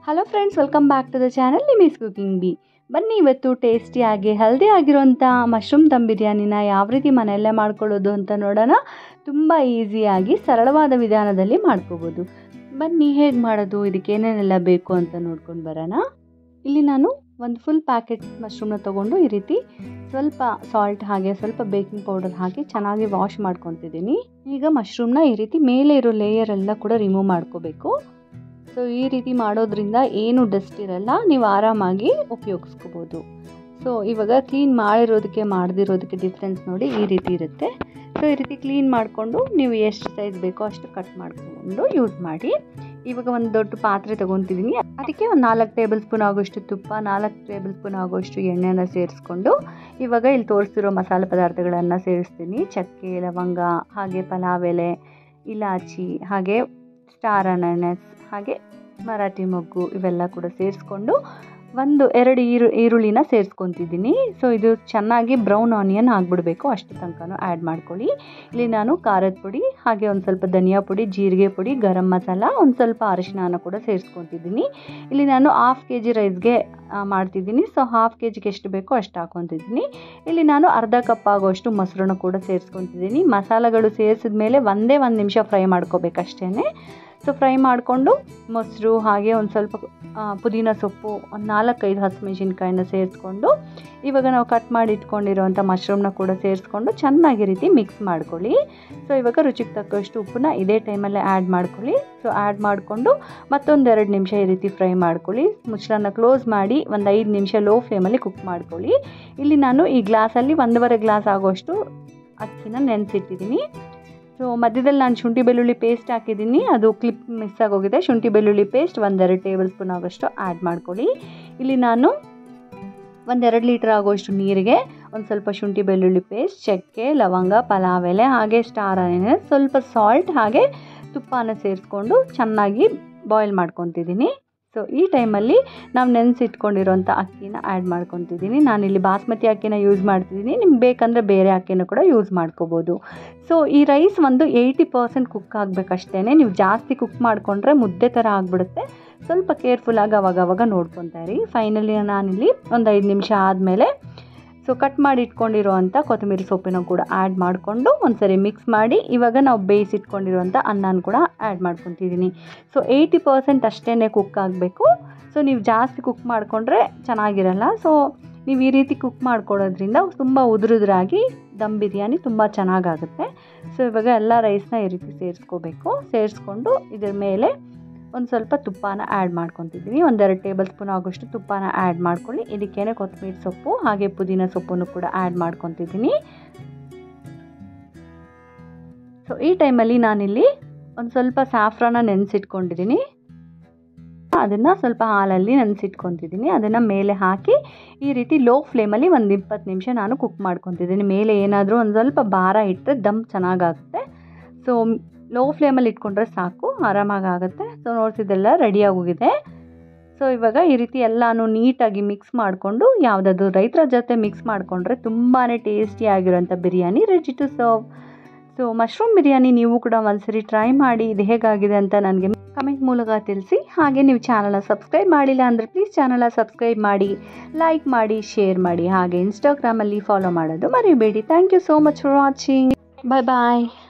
hello friends welcome back to the channel ನಿಮಿಸ್ cooking ಬಿ ಬನ್ನಿ ಇವತ್ತು ಟೇಸ್ಟಿಯಾಗಿ ಹೆಲ್ದಿ ಆಗಿರೋಂಥ ಮಶ್ರೂಮ್ ದಮ್ ಬಿರಿಯಾನಿನ ಯಾವ ರೀತಿ ಮನೆಯಲ್ಲೇ ಮಾಡ್ಕೊಳ್ಳೋದು ಅಂತ ನೋಡೋಣ ತುಂಬ ಈಸಿಯಾಗಿ ಸರಳವಾದ ವಿಧಾನದಲ್ಲಿ ಮಾಡ್ಕೋಬೋದು ಬನ್ನಿ ಹೇಗೆ ಮಾಡೋದು ಇದಕ್ಕೆ ಏನೇನೆಲ್ಲ ಬೇಕು ಅಂತ ನೋಡ್ಕೊಂಡು ಬರೋಣ ಇಲ್ಲಿ ನಾನು ಒಂದು ಫುಲ್ ಪ್ಯಾಕೆಟ್ ಮಶ್ರೂಮ್ನ ತೊಗೊಂಡು ಈ ರೀತಿ ಸ್ವಲ್ಪ ಸಾಲ್ಟ್ ಹಾಗೆ ಸ್ವಲ್ಪ ಬೇಕಿಂಗ್ ಪೌಡರ್ ಹಾಕಿ ಚೆನ್ನಾಗಿ ವಾಶ್ ಮಾಡ್ಕೊತಿದ್ದೀನಿ ಈಗ ಮಶ್ರೂಮ್ನ ಈ ರೀತಿ ಮೇಲೆ ಇರೋ ಲೇಯರ್ ಎಲ್ಲ ಕೂಡ ರಿಮೂವ್ ಮಾಡ್ಕೋಬೇಕು ಸೊ ಈ ರೀತಿ ಮಾಡೋದ್ರಿಂದ ಏನು ಡಸ್ಟ್ ಇರಲ್ಲ ನೀವು ಆರಾಮಾಗಿ ಉಪಯೋಗಿಸ್ಕೋಬೋದು ಸೊ ಇವಾಗ ಕ್ಲೀನ್ ಮಾಡಿರೋದಕ್ಕೆ ಮಾಡದಿರೋದಕ್ಕೆ ಡಿಫ್ರೆನ್ಸ್ ನೋಡಿ ಈ ರೀತಿ ಇರುತ್ತೆ ಸೊ ಈ ರೀತಿ ಕ್ಲೀನ್ ಮಾಡಿಕೊಂಡು ನೀವು ಎಷ್ಟು ಸೈಜ್ ಬೇಕೋ ಅಷ್ಟು ಕಟ್ ಮಾಡಿಕೊಂಡು ಯೂಸ್ ಮಾಡಿ ಇವಾಗ ಒಂದು ದೊಡ್ಡ ಪಾತ್ರೆ ತೊಗೊತಿದ್ದೀನಿ ಅದಕ್ಕೆ ಒಂದು ನಾಲ್ಕು ಟೇಬಲ್ ಸ್ಪೂನ್ ಆಗೋಷ್ಟು ತುಪ್ಪ ನಾಲ್ಕು ಟೇಬಲ್ ಸ್ಪೂನ್ ಆಗೋಷ್ಟು ಎಣ್ಣೆನ ಸೇರಿಸ್ಕೊಂಡು ಇವಾಗ ಇಲ್ಲಿ ತೋರಿಸ್ತಿರೋ ಮಸಾಲೆ ಪದಾರ್ಥಗಳನ್ನು ಸೇರಿಸ್ತೀನಿ ಚಕ್ಕೆ ಲವಂಗ ಹಾಗೆ ಪಲಾವ್ ಎಲೆ ಇಲಾಚಿ ಹಾಗೆ ಸ್ಟಾರ್ ಅನಾನಸ್ ಹಾಗೆ ಮರಾಠಿ ಮೊಗ್ಗು ಇವೆಲ್ಲ ಕೂಡ ಸೇರಿಸ್ಕೊಂಡು ಒಂದು ಎರಡು ಈರು ಈರುಳ್ಳಿನ ಸೇರಿಸ್ಕೊತಿದ್ದೀನಿ ಸೊ ಇದು ಚೆನ್ನಾಗಿ ಬ್ರೌನ್ ಆನಿಯನ್ ಆಗಿಬಿಡಬೇಕು ಅಷ್ಟು ತನಕನೂ ಆ್ಯಡ್ ಮಾಡ್ಕೊಳ್ಳಿ ಇಲ್ಲಿ ನಾನು ಖಾರದ ಪುಡಿ ಹಾಗೆ ಒಂದು ಸ್ವಲ್ಪ ಧನಿಯಾ ಪುಡಿ ಜೀರಿಗೆ ಪುಡಿ ಗರಂ ಮಸಾಲ ಒಂದು ಸ್ವಲ್ಪ ಅರಿಶಿನ ಕೂಡ ಸೇರಿಸ್ಕೊತಿದ್ದೀನಿ ಇಲ್ಲಿ ನಾನು ಹಾಫ್ ಕೆ ಜಿ ರೈಸ್ಗೆ ಮಾಡ್ತಿದ್ದೀನಿ ಸೊ ಹಾಫ್ ಕೆ ಜಿಗೆ ಎಷ್ಟು ಬೇಕೋ ಅಷ್ಟು ಹಾಕೊತಿದ್ದೀನಿ ಇಲ್ಲಿ ನಾನು ಅರ್ಧ ಕಪ್ ಆಗೋಷ್ಟು ಮೊಸರನ್ನು ಕೂಡ ಸೇರಿಸ್ಕೊತಿದ್ದೀನಿ ಮಸಾಲೆಗಳು ಸೇರಿಸಿದ ಮೇಲೆ ಒಂದೇ ಒಂದು ನಿಮಿಷ ಫ್ರೈ ಮಾಡ್ಕೋಬೇಕಷ್ಟೇ ಸೊ ಫ್ರೈ ಮಾಡಿಕೊಂಡು ಮೊಸರು ಹಾಗೆ ಒಂದು ಸ್ವಲ್ಪ ಪುದೀನ ಸೊಪ್ಪು ಒಂದು ನಾಲ್ಕೈದು ಹಸಿಮೆಣಸಿನ್ಕಾಯಿನ ಸೇರಿಸ್ಕೊಂಡು ಇವಾಗ ನಾವು ಕಟ್ ಮಾಡಿ ಇಟ್ಕೊಂಡಿರೋವಂಥ ಮಶ್ರೂಮ್ನ ಕೂಡ ಸೇರಿಸ್ಕೊಂಡು ಚೆನ್ನಾಗಿ ರೀತಿ ಮಿಕ್ಸ್ ಮಾಡ್ಕೊಳ್ಳಿ ಸೊ ಇವಾಗ ರುಚಿಗೆ ತಕ್ಕಷ್ಟು ಉಪ್ಪನ್ನ ಇದೇ ಟೈಮಲ್ಲೇ ಆ್ಯಡ್ ಮಾಡ್ಕೊಳ್ಳಿ ಸೊ ಆ್ಯಡ್ ಮಾಡಿಕೊಂಡು ಮತ್ತೊಂದು ಎರಡು ನಿಮಿಷ ಈ ರೀತಿ ಫ್ರೈ ಮಾಡ್ಕೊಳ್ಳಿ ಮುಚ್ಚಳನ ಕ್ಲೋಸ್ ಮಾಡಿ ಒಂದು ಐದು ನಿಮಿಷ ಲೋ ಫ್ಲೇಮಲ್ಲಿ ಕುಕ್ ಮಾಡ್ಕೊಳ್ಳಿ ಇಲ್ಲಿ ನಾನು ಈ ಗ್ಲಾಸಲ್ಲಿ ಒಂದೂವರೆ ಗ್ಲಾಸ್ ಆಗೋಷ್ಟು ಅಕ್ಕಿನ ನೆನೆಸಿಟ್ಟಿದ್ದೀನಿ ಸೊ ಮಧ್ಯದಲ್ಲಿ ನಾನು ಶುಂಠಿ ಬೆಳ್ಳುಳ್ಳಿ ಪೇಸ್ಟ್ ಹಾಕಿದ್ದೀನಿ ಅದು ಕ್ಲಿಪ್ ಮಿಸ್ ಆಗೋಗಿದೆ ಶುಂಠಿ ಬೆಳ್ಳುಳ್ಳಿ ಪೇಸ್ಟ್ ಒಂದೆರಡು ಟೇಬಲ್ ಸ್ಪೂನ್ ಆಗೋಷ್ಟು ಆ್ಯಡ್ ಮಾಡ್ಕೊಳ್ಳಿ ಇಲ್ಲಿ ನಾನು ಒಂದೆರಡು ಲೀಟ್ರ್ ಆಗೋಷ್ಟು ನೀರಿಗೆ ಒಂದು ಸ್ವಲ್ಪ ಶುಂಠಿ ಬೆಳ್ಳುಳ್ಳಿ ಪೇಸ್ಟ್ ಚಕ್ಕೆ ಲವಂಗ ಪಲಾವ್ ಎಲೆ ಹಾಗೆ ಸ್ಟಾರ್ ಆನಿಯನ್ ಸ್ವಲ್ಪ ಸಾಲ್ಟ್ ಹಾಗೆ ತುಪ್ಪನ ಸೇರಿಸ್ಕೊಂಡು ಚೆನ್ನಾಗಿ ಬಾಯ್ಲ್ ಮಾಡ್ಕೊತಿದ್ದೀನಿ ಸೊ ಈ ಟೈಮಲ್ಲಿ ನಾವು ನೆನೆಸಿಟ್ಕೊಂಡಿರೋಂಥ ಅಕ್ಕಿನ ಆ್ಯಡ್ ಮಾಡ್ಕೊತಿದ್ದೀನಿ ನಾನಿಲ್ಲಿ ಬಾಸ್ಮತಿ ಅಕ್ಕಿನ ಯೂಸ್ ಮಾಡ್ತಿದ್ದೀನಿ ನಿಮ್ಗೆ ಬೇಕಂದರೆ ಬೇರೆ ಅಕ್ಕಿನ ಕೂಡ ಯೂಸ್ ಮಾಡ್ಕೋಬೋದು ಸೊ ಈ ರೈಸ್ ಒಂದು ಏಯ್ಟಿ ಪರ್ಸೆಂಟ್ ಕುಕ್ ಆಗಬೇಕಷ್ಟೇ ನೀವು ಜಾಸ್ತಿ ಕುಕ್ ಮಾಡಿಕೊಂಡ್ರೆ ಮುದ್ದೆ ಥರ ಆಗಿಬಿಡುತ್ತೆ ಸ್ವಲ್ಪ ಕೇರ್ಫುಲ್ಲಾಗಿ ಅವಾಗ ಅವಾಗ ನೋಡ್ಕೊತಾ ಇರಿ ಫೈನಲಿ ನಾನಿಲ್ಲಿ ಒಂದು ಐದು ನಿಮಿಷ ಆದಮೇಲೆ ಸೊ ಕಟ್ ಮಾಡಿ ಇಟ್ಕೊಂಡಿರೋವಂಥ ಕೊತ್ತಂಬರಿ ಸೊಪ್ಪಿನ ಕೂಡ ಆ್ಯಡ್ ಮಾಡಿಕೊಂಡು ಒಂದ್ಸರಿ ಮಿಕ್ಸ್ ಮಾಡಿ ಇವಾಗ ನಾವು ಬೇಯಿಸಿಟ್ಕೊಂಡಿರೋವಂಥ ಅನ್ನನ ಕೂಡ ಆ್ಯಡ್ ಮಾಡ್ಕೊತಿದ್ದೀನಿ ಸೊ ಏಯ್ಟಿ ಪರ್ಸೆಂಟ್ ಅಷ್ಟೇ ಕುಕ್ ಆಗಬೇಕು ಸೊ ನೀವು ಜಾಸ್ತಿ ಕುಕ್ ಮಾಡಿಕೊಂಡ್ರೆ ಚೆನ್ನಾಗಿರಲ್ಲ ಸೊ ನೀವು ಈ ರೀತಿ ಕುಕ್ ಮಾಡ್ಕೊಡೋದ್ರಿಂದ ತುಂಬ ಉದುರುದ್ರಾಗಿ ದಮ್ ಬಿರಿಯಾನಿ ತುಂಬ ಚೆನ್ನಾಗಾಗುತ್ತೆ ಸೊ ಇವಾಗ ಎಲ್ಲ ರೈಸ್ನ ಈ ರೀತಿ ಸೇರಿಸ್ಕೋಬೇಕು ಸೇರಿಸ್ಕೊಂಡು ಇದ್ರ ಮೇಲೆ ಒಂದು ಸ್ವಲ್ಪ ತುಪ್ಪನ ಆ್ಯಡ್ ಮಾಡ್ಕೊತಿದ್ದೀನಿ ಒಂದೆರಡು ಟೇಬಲ್ ಸ್ಪೂನ್ ಆಗೋಷ್ಟು ತುಪ್ಪನ ಆ್ಯಡ್ ಮಾಡ್ಕೊಳ್ಳಿ ಇದಕ್ಕೇನೆ ಕೊತ್ತಂಬರಿ ಸೊಪ್ಪು ಹಾಗೆ ಪುದೀನ ಸೊಪ್ಪನ್ನು ಕೂಡ ಆ್ಯಡ್ ಮಾಡ್ಕೊತಿದ್ದೀನಿ ಸೊ ಈ ಟೈಮಲ್ಲಿ ನಾನಿಲ್ಲಿ ಒಂದು ಸ್ವಲ್ಪ ಸಾಫ್ರಾನ ನೆನೆಸಿಟ್ಕೊಂಡಿದ್ದೀನಿ ಅದನ್ನು ಸ್ವಲ್ಪ ಹಾಲಲ್ಲಿ ನೆನೆಸಿಟ್ಕೊತಿದ್ದೀನಿ ಅದನ್ನು ಮೇಲೆ ಹಾಕಿ ಈ ರೀತಿ ಲೋ ಫ್ಲೇಮಲ್ಲಿ ಒಂದು ಇಪ್ಪತ್ತು ನಿಮಿಷ ನಾನು ಕುಕ್ ಮಾಡ್ಕೊತಿದ್ದೀನಿ ಮೇಲೆ ಏನಾದರೂ ಒಂದು ಸ್ವಲ್ಪ ಭಾರ ಇಟ್ಟರೆ ದಮ್ ಚೆನ್ನಾಗಾಗುತ್ತೆ ಸೊ ಲೋ ಫ್ಲೇಮಲ್ಲಿ ಇಟ್ಕೊಂಡ್ರೆ ಸಾಕು ಆರಾಮಾಗಿ ಆಗುತ್ತೆ ಸೊ ನೋಡ್ತಿದ್ದೆಲ್ಲ ರೆಡಿಯಾಗೋಗಿದೆ ಸೊ ಇವಾಗ ಈ ರೀತಿ ಎಲ್ಲನೂ ನೀಟಾಗಿ ಮಿಕ್ಸ್ ಮಾಡಿಕೊಂಡು ಯಾವುದಾದ್ರು ರೈತರ ಜೊತೆ ಮಿಕ್ಸ್ ಮಾಡಿಕೊಂಡ್ರೆ ತುಂಬಾ ಟೇಸ್ಟಿಯಾಗಿರೋಂಥ biryani ready to serve so mushroom biryani ನೀವು ಕೂಡ ಒಂದ್ಸರಿ ಟ್ರೈ ಮಾಡಿ ಇದು ಹೇಗಾಗಿದೆ ಅಂತ ನನಗೆ ಕಮೆಂಟ್ ಮೂಲಕ ತಿಳಿಸಿ ಹಾಗೆ ನೀವು ಚಾನಲ್ನ ಸಬ್ಸ್ಕ್ರೈಬ್ ಮಾಡಿಲ್ಲ ಅಂದರೆ ಪ್ಲೀಸ್ ಚಾನಲ್ನ ಸಬ್ಸ್ಕ್ರೈಬ್ ಮಾಡಿ ಲೈಕ್ ಮಾಡಿ ಶೇರ್ ಮಾಡಿ ಹಾಗೆ ಇನ್ಸ್ಟಾಗ್ರಾಮಲ್ಲಿ ಫಾಲೋ ಮಾಡೋದು ಮರಿಬೇಡಿ thank you so much for watching bye bye